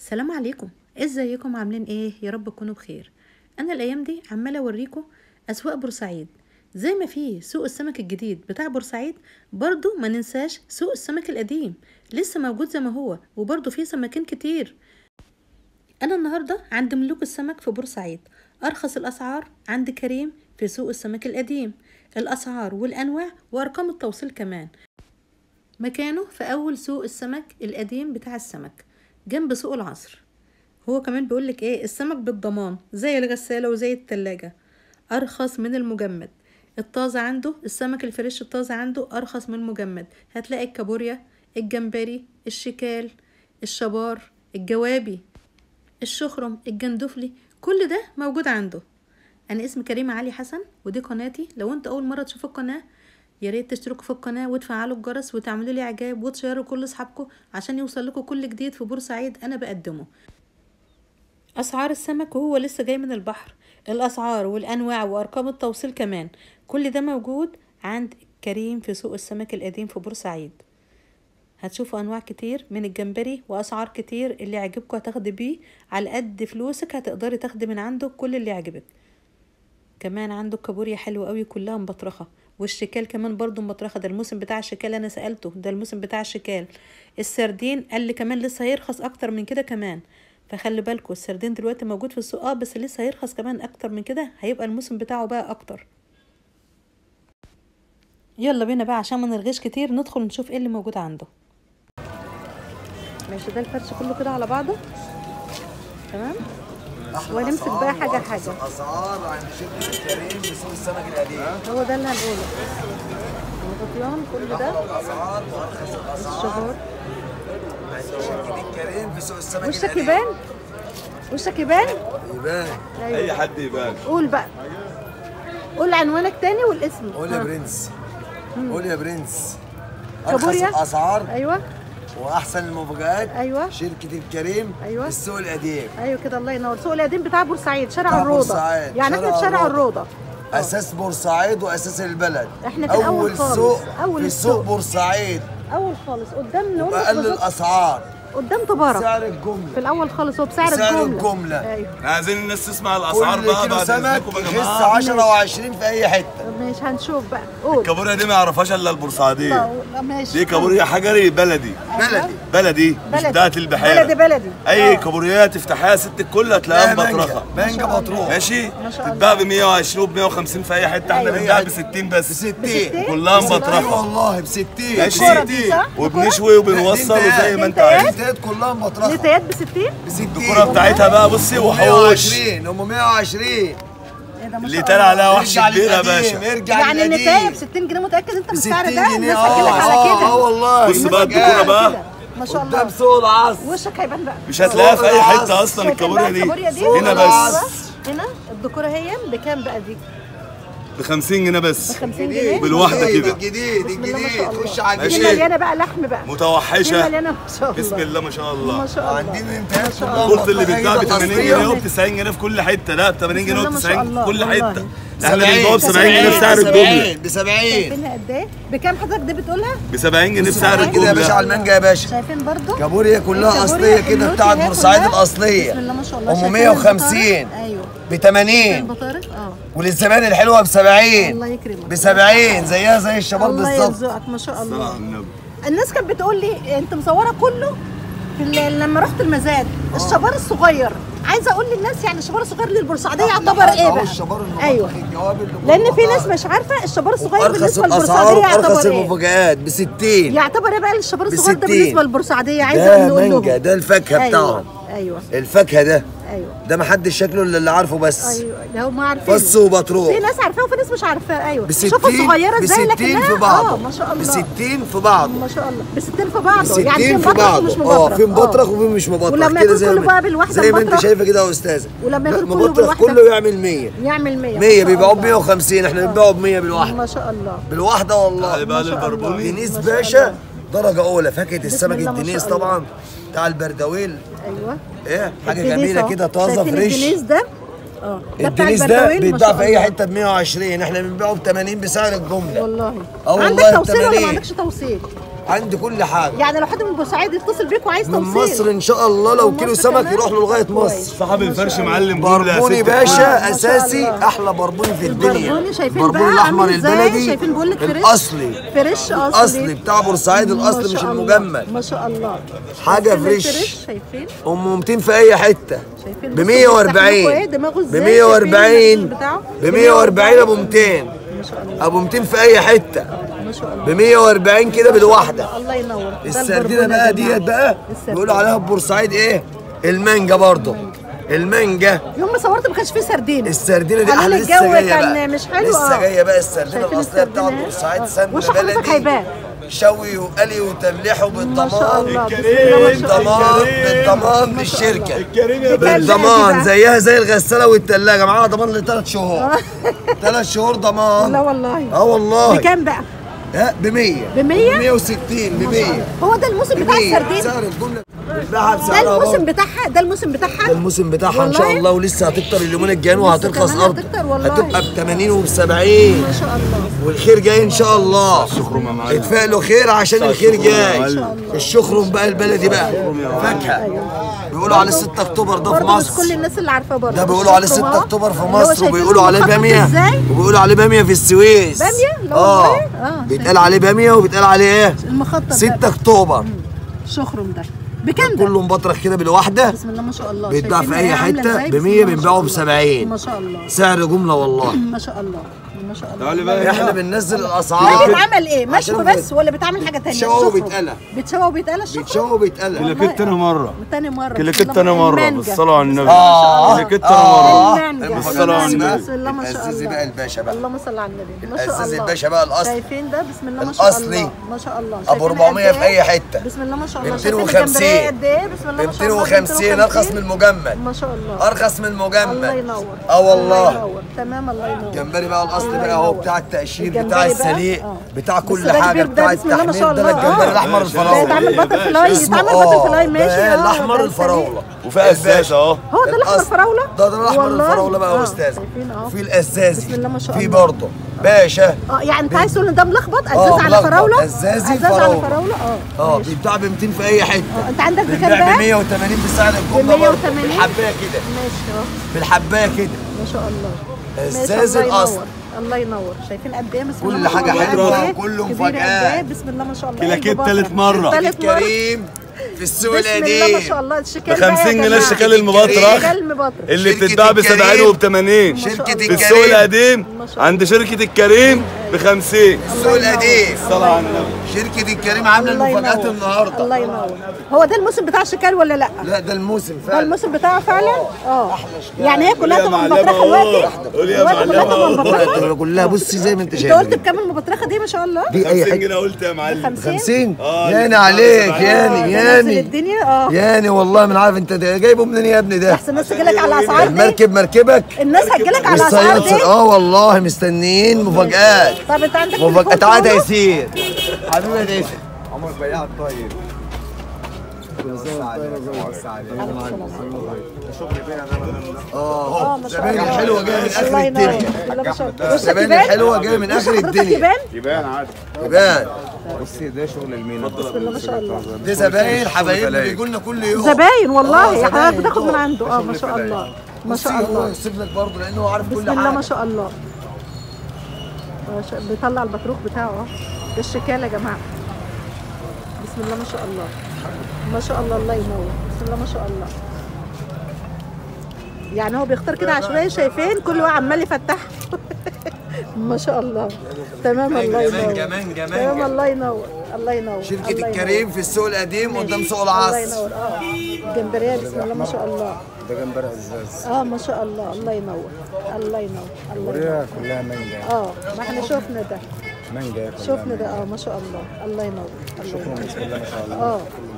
السلام عليكم ازيكم عاملين ايه يا رب تكونوا بخير انا الايام دي عماله اوريكم اسواق بورسعيد زي ما في سوق السمك الجديد بتاع بورسعيد برضو ما ننساش سوق السمك القديم لسه موجود زي ما هو وبرضو فيه سمكين كتير انا النهارده عند ملوك السمك في بورسعيد ارخص الاسعار عند كريم في سوق السمك القديم الاسعار والانواع وارقام التوصيل كمان مكانه في اول سوق السمك القديم بتاع السمك جنب سوق العصر هو كمان بيقولك ايه السمك بالضمان زي الغسالة وزي التلاجة ارخص من المجمد الطازة عنده السمك الفريش الطازة عنده ارخص من المجمد هتلاقي الكابوريا الجمبري الشكال الشبار الجوابي الشخرم الجندفلي كل ده موجود عنده انا اسمي كريمة علي حسن ودي قناتي لو انت اول مرة تشوف القناة يا ريت تشتركوا في القناة وتفعلوا الجرس وتعملوا لي اعجاب وتشيروا كل اصحابكم عشان يوصل لكم كل جديد في بورسعيد انا بقدمه اسعار السمك وهو لسه جاي من البحر الاسعار والانواع وارقام التوصيل كمان كل ده موجود عند كريم في سوق السمك القديم في بورسعيد هتشوفوا انواع كتير من الجمبري واسعار كتير اللي يعجبكم هتاخدي بيه على قد فلوسك هتقدري تاخدي من عنده كل اللي يعجبك كمان عنده كابوريا حلوة قوي كلها مبطرخة والشكال كمان برضو مبطرخة ده الموسم بتاع الشكال انا سألته ده الموسم بتاع الشكال السردين قال لي كمان لسه هيرخص اكتر من كده كمان فخلي بالكوا السردين دلوقتي موجود في السوق اه بس لسه هيرخص كمان اكتر من كده هيبقى الموسم بتاعه بقى اكتر يلا بينا بقى عشان ما نرغيش كتير ندخل نشوف ايه اللي موجود عنده ماشي ده الفرش كله كده على بعضه تمام ونمسك بقى حاجة حاجة. اسعار عند شركه الكريم بسوق السمك القديم هو ده اللي هنقوله الغطيان كل ده اسعار وارخص الاسعار الشهور عند شركه الكريم في سوق السمك وشك القديم يبان وشك يبان يبان ايوه اي حد يبان قول بقى قول عنوانك تاني والاسم قول يا ها. برنس قول يا برنس كابوريا؟ ارخص الاسعار ايوه واحسن المفاجآت أيوة. شركه الكريم أيوة. في السوق القديم ايوه كده الله ينور سوق القديم بتاع بورسعيد شارع بتاع الروضه بورسعيد، يعني احنا في شارع الروضه اساس بورسعيد واساس البلد إحنا في الأول اول خالص، سوق أول في السوق. سوق بورسعيد اول خالص قدام نقول باقل بالظبط الاسعار قدام تبارك سعر الجمله في الاول خالص هو بسعر بسعر الجمله الجملة. ايوه عايزين الناس تسمع الاسعار كل بقى كيلو بعد سمك اذنكم يا يخس جماعه 10 و20 في اي حته ماشي هنشوف بقى قول الكابوريا دي ما يعرفهاش الا البورسعيديه لا، لا، ماشي دي كابوريا حجري بلدي بلدي بلدي مش بلدي. بتاعت البحيره بلدي بلدي. اي آه. كابوريا تفتحيها ست الكل هتلاقيها لا، مانجا. مبطرخه مانجا مطروح ماشي ما شاء الله. تتباع ب 120 وب 150 في اي حته احنا أيوة. بنبيع ب 60 بس ب 60 بستين؟ كلها والله. مبطرخه والله ب 60 ماشي. الكرة دي صح؟ وبنشوي وبنوصل وزي ما انت انتهاء؟ عايز الانتهاءات كلها مطرحه نتايات ب 60 ب 60 الكرة بتاعتها بقى بصي وحوش 120 هم 120 ايه ده ما اللي شاء طالع الله عليها وحش ارجع كبير يا للقديم باشا ارجع يعني للقديم. النتايه ب 60 جنيه متاكد انت ب من 60 السعر ده جنيه الناس هتجيلك على اه كده اه والله بص بقى المفاجآت. الدكورة بقى. كده. ما شاء قدام الله سوق العصر وشك هيبان بقى مش هتلاقيها في اي حته اصلا شايفين الكابوريا بقى دي الكابوريا دي هنا أيوة. بس هنا الدكوره هي بكام بقى دي؟ ب 50 جنيه بس ب 50 جنيه بالواحدة الجديد، كده. الجديد بسم الله ما الجديد شاء الله. خش على دي ماشي. الجديد مليانه بقى لحم بقى دي متوحشه مليانه ما شاء الله بسم الله ما شاء الله ما شاء الله عندنا ما انتهاءات شاء كلها الله قلت اللي بيتباع ب 80 أصلية. جنيه وب 90 جنيه في كل حته لا ب 80 جنيه بسم الله وب ما شاء 90 الله، في كل والله. حته احنا بنبيعه ب 70 جنيه في سعر الجمله ب 70 شايفينها قد ايه؟ بكام حضرتك دي بتقولها؟ ب 70 جنيه في سعر كده يا باشا على الجمله المانجا يا باشا شايفين برضو؟ كابوريا كلها الكابوريا اصليه كده النوتي بتاعت هي بورسعيد كلها. الاصليه بسم الله ما شاء الله ام شايفين 150 البطارخ؟ ايوه ب 80 البطارخ اه وللزبائن الحلوه ب 70 الله يكرمك ب 70 زيها زي الشباب الله بالظبط يرزقك ما شاء صلى الله على النبي الناس كانت بتقول لي انت مصوره كله في ال- لما رحت المزاد الشبار الصغير عايزه اقول للناس يعني الشبار الصغير للبورسعيديه يعتبر ايه أهو بقى؟ الشبار المبطخ، ايوه الجواب اللي لان كله في ناس بطاطا. مش عارفه الشبار الصغير ارخص بالنسبه الاسعار للبورسعيديه وارخص يعتبر ايه؟ المفاجآت ب 60 يعتبر ايه بقى الشبار ب الصغير ده 60. بالنسبه للبورسعيديه عايزه ده نقول لهم مانجا ده الفاكهه ايوه بتاعهم ايوه الفاكهه ده ايوه ده ما حدش شكله الا اللي عارفه بس ايوه ده هم عارفين فص وبطروق في ناس عارفاه وفي ناس مش عارفاه ايوه ب شوفوا 60 صغيره ب ازاي 60 لكنها في بعضه اه ما شاء الله ب 60 في بعضه ما شاء الله ب 60 في ب بعضه 60 يعني في في مبطرخ ومش بعضه اه مبطرخ في مبطرخ وفي مش مبطرخ ولما كده يكون زي كله ما- بقى بالواحدة زي ما انت مبطرخ. شايفه كده يا استاذه ولما لا، يكون كله مبطرخ بالواحدة. كله يعمل 100 يعمل 100 100 بيبيعوه ب 150 احنا بنبيعه ب 100 بالواحده ما شاء الله بالواحده والله تعالي بقى ما شاء الله. للبربوني دينيس ما شاء باشا الله. درجه اولى فاكهه السمك الله ما شاء الدنيس الله. طبعا بتاع البردويل ايوه ايه حاجه الدنيس جميله أهو. كده طازه شايفين فريش الدنيس ده اه ده بتاع الدنيس ده البردويل، ما بيتباع شاء في اي الله. حته ب 120 احنا بنبيعه ب 80 بسعر الجمله والله اه عندك والله توصيل ولا 80. ما عندكش توصيل؟ عندي كل حاجه يعني لو حد من بورسعيد يتصل بيك وعايز من توصيل مصر ان شاء الله لو من كيلو مصر سمك كمان؟ يروح له لغايه كويس. مصر صاحب الفرش معلم جمله يا بربوني ست باشا آه، ما شاء اساسي الله. احلى بربوني في الدنيا البربوني شايفين بربوني بقى الاحمر عامل ازاي؟ البلدي شايفين بقول لك فريش الاصلي فريش اصلي الاصلي بتاع بورسعيد ما الاصلي مش شاء الله. المجمل ما شاء الله حاجة شايفين فريش. الفريش؟ شايفين ام 200 في اي حته شايفين ب بصوا 140 بيستحملوا ايه؟ دماغه ب ازاي؟ 140 شايفين الفريش بتاعه؟ ب 140 ابو 200 ما شاء الله ابو 200 في اي حته ما شاء الله ب 140 كده بالواحده الله ينور ده السردينه البربونة بقى يا جماعة. ديت بقى السردينة. بيقولوا عليها في بورسعيد ايه المانجا برضه المانجا يوم ما صورت ما كانش فيه سردين السردينه دي قالوا احلى لي لسه الجو جايه كان بقى مش حلو لسه آه. جايه بقى السردينه شايفين الاصليه بتاعت السردينة؟ بورسعيد آه. سمنه وش حضرتك بلدي هيبان شوي وقلي وتمليحه ما شاء الله بالضمان بسم الله ما شاء الله بالضمان بالضمان ما شاء الله. للشركه الكريم يا بكام بالضمان بقى؟ زيها زي الغساله والثلاجه معاها ضمان لثلاث شهور ثلاث شهور ضمان لا والله اه والله بكام بقى؟ ب 100 ب 100 ب 160 ب 100 هو ده الموسم بتاع السردين سعر الجمله بتباعها ده بسعرها الموسم برضه. بتاعها ده الموسم ده بتاعها الموسم بتاعها ان شاء والله؟ الله ولسه هتكتر اليومين الجايين لسه وهترخص كمان ارض هتكتر والله. هتبقى ب 80 وب 70 ما شاء الله والخير جاي ان شاء الله شكرا يا معلم. اتفائلوا خير عشان الخير شكرا يا جاي معلم. الشخرم بقى البلدي بقى فاكهه بيقولوا عليه 6 اكتوبر ده في برضه مش كل مصر الناس اللي عارفاه برضه ده بيقولوا عليه 6 الشكر أهو. اكتوبر في اللي هو مصر شايفينه وبيقولوا عليه مخطط باميه ازاي وبيقولوا عليه باميه في السويس بامية؟ لا اه والله؟ آه، بيتقال عليه باميه وبيتقال عليه ايه المخطط 6 ده اكتوبر الشخرم ده بكام ده؟ كله مبطرخ كده بالواحده بسم الله ما شاء الله بيتباع في شايفين اي هي عاملة حته إزاي؟ ب بسم 100 الله ما بنبيعه ب شاء 70 الله. ما شاء الله سعر جمله والله ما شاء الله ما شاء الله تعالي بقى احنا هنا. بننزل ده الاسعار بيتعمل ايه؟ عشان مشوي بس ولا بيتعمل حاجه ثانيه؟ بيتشوى وبيتقلى. بيتشوى وبيتقلى الشخرم؟ بيتشوى وبيتقلى كليكيت تاني مره تاني مره كليكيت بسم تاني الله مره المانجا. بالصلاه على النبي آه. كليكيت تاني مره المانجا بالصلاة على النبي. بسم الله ما شاء الأزازي الله بقى الباشا بقى. اللهم صل على النبي ما شاء الأزازي الله الباشا بقى الأصل. شايفين ده بسم الله ما شاء الأصلي. الله ما شاء الله أبو شايفين 400 قد في إيه؟ أي حتة. بسم الله ما شاء الله 250. شايفين الجمبرية قد ايه بسم الله ب ما شاء الله 250 ارخص من المجمل ما شاء الله ارخص من الله المجمل ينور اه الله والله ينور تمام الله ينور الجمبري بقى الاصلي الله بقى اهو ينور. بتاع التقشير الجمبري بتاع بقى؟ السليق آه. بتاع بس كل ده حاجه كبير ده بتاع بسم الله ما التحمير شاء ده الله. الجمبري آه. الاحمر ده الفراوله يتعمل بطر فلاي اسمه يتعمل اه بطر فلاي ماشي ده آه، الاحمر ده الفراوله وفي اساس اهو هو ده الاحمر الأصل. فراوله ده ده الاحمر والله؟ الفراوله بقى يا آه، استاذ شايفين اهو في الازازي بسم الله ما شاء في الله. برضه باشا اه يعني انت عايز تقول ان ده ملخبط ازاز آه، على ملخبط. فراوله أزازي ازاز على فراولة. فراوله اه اه ماشي. بيتباع ب 200 في اي حته آه، انت عندك بكام بيتباع ب بقى 180 بسعر الجمله ب برضه 180 بالحبايه كده ماشي اهو بالحبايه كده ما شاء الله ماشي، أزاز الله الأصل. ينور. الله ينور شايفين قد ايه بسم كل الله ما شاء حاجة الله حلوة قد إيه؟ وكله كبيرة قد مفاجآت. إيه؟ بسم الله ما شاء الله كلاكيت الجبار. تالت مرة. تالت مرة كريم في السوق بسم الله ما شاء القديم الله الشكال ب بقى يا 50 جنيه جماعة. الشكال المبطرخ شكال المبطرخ اللي شركة بتتباع ب 70 الكريم. وب 80 شركة في في الكريم السوق القديم ما شاء الله. عند شركة الكريم ب 50 السوق القديم الصلاة على النبي شركة الكريم عاملة الله المفاجآت ينور. النهاردة الله ينور هو ده الموسم بتاع الشكال ولا لا؟ لا ده الموسم ده فعلا الموسم بتاعه فعلا؟ اه يعني هي كلها يا تبقى معلمة مبطرخه دلوقتي؟ أهو. قول يا دلوقتي كلها معلمة تبقى أهو. مبطرخه؟ كلها بصي زي ما انت انت شايف قلت بكام المبطرخه دي ما شاء الله؟ دي اي 50 حاجة جنيه قلت يا معلم 50 50 آه، ياني اللي عليك بتاع ياني آه، ده نزل ياني الدنيا اه ياني والله من عارف انت ده جايبه منين يا ابني ده احسن الناس تجيلك على الاسعار دي المركب مركبك الناس هتجيلك على الاسعار دي والسيارة اه والله مستنيين مفاجآت طب انت عندك مفاجآت تليفون عاد فورمة؟ يسير حبيبي يا ديسي عمر بياع الطيب اه ما شاء زباين الله. حلوة جاية من اخر الله ينور الدنيا بسم الله ما شاء الله وشك زباين يبان؟ حلوة جاية من وش اخر حضرتك الدنيا يبان؟ يبان عادي يبان بصي ده شغل المينا بسم الله ما شاء الله دي زباين حبايبنا بيجوا لنا كل يوم زباين والله آه، يا حضرتك زباين بتاخد من دول. عنده اه ما شاء الله ما شاء بصي هو الله يسيب لك برضه لانه هو عارف كل بسم الله ما حاجة شاء الله ما شاء- بيطلع البطروخ بتاعه اهو ده الشكال يا جماعه بسم الله ما شاء الله ما شاء الله الله ينور بسم الله ما شاء الله يعني هو بيختار كده عشوائي شايفين كل واحد عمال يفتح ما شاء الله تمام الله جمان، ينور جمان، جمان، تمام جمان. الله ينور الله ينور شركة الله ينور. الكريم في السوق القديم قدام سوق الله العصر ينور اه جمبريه بسم الله ما شاء الله ده جمبري ازاز اه ما شاء الله الله ينور الله ينور الله ينور وريها كلها مانجا اه ما احنا شفنا ده مانجا كلها شفنا ده اه ما شاء الله الله ينور الله ينور بسم الله ما شاء الله اه اه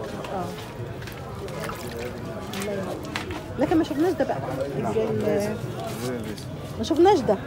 الله ينور لكن ما شفناش ده بقى ال- ما شفناش ده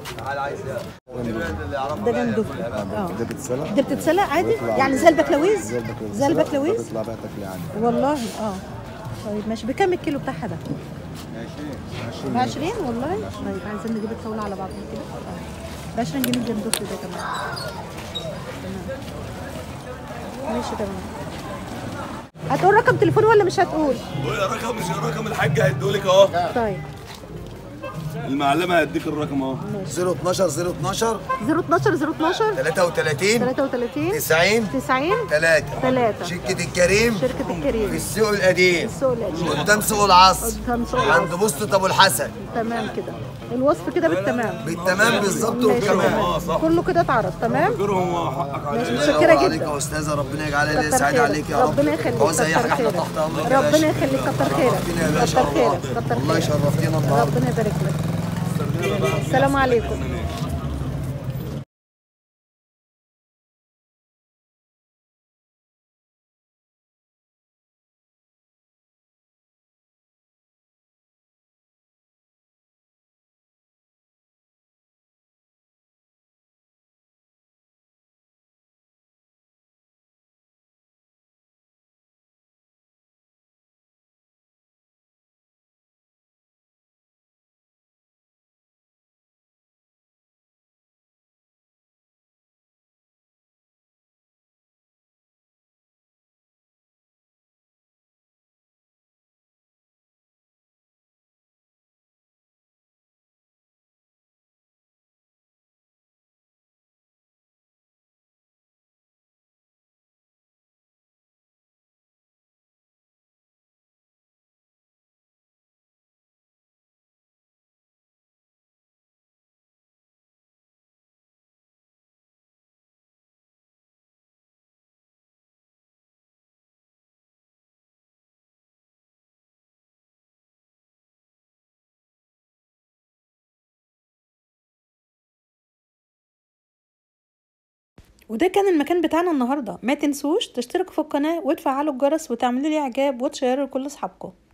ده جندوفلي اه ده بتسلق ده بتتسلق عادي يعني زي البكلاويز زي البكلاويز زي البكلاويز بتطلع بقى تاكلي عادي والله اه طيب ماشي بكام الكيلو بتاعها ده؟ ب 20 والله طيب عايزين نجيب الطاوله على بعضها كده ب 20 جنيه الجندوفلي ده كمان تمام ماشي تمام هتقول رقم تليفون ولا مش هتقول ويا رقم مش رقم الحاج هيديهولك اهو طيب المعلمه هيديك الرقم اهو 012 012 012 012 33 33 90 90 3 3 شركة الكريم شركة في الكريم السوق القديم السوق القديم قدام سوق العصر قدام سوق عند العصر. بوسطة ابو الحسن تمام كده الوصف كده بالتمام بالتمام بالظبط ماشي والكمان اه تمام. صح. كله كده اتعرض تمام فاكرهم حقك عليه ماشي. الله متشكرة ينور عليك جدا. يا استاذه ربنا يجعلها لي كتر سعيد خيرك. عليك يا رب ربنا يخليك عاوز اي كتر حاجه احنا خيرك. تحت امرك يا ربنا باشا. يخليك كتر خيرك شرفتينا يا باشا كتر خيرك والله. كتر والله خيرك شرفتينا النهارده ربنا يبارك لك السلام عليكم وده كان المكان بتاعنا النهارده ما تنسوش تشتركوا في القناه وتفعلوا الجرس وتعملوا لي اعجاب وتشيروا لكل اصحابكم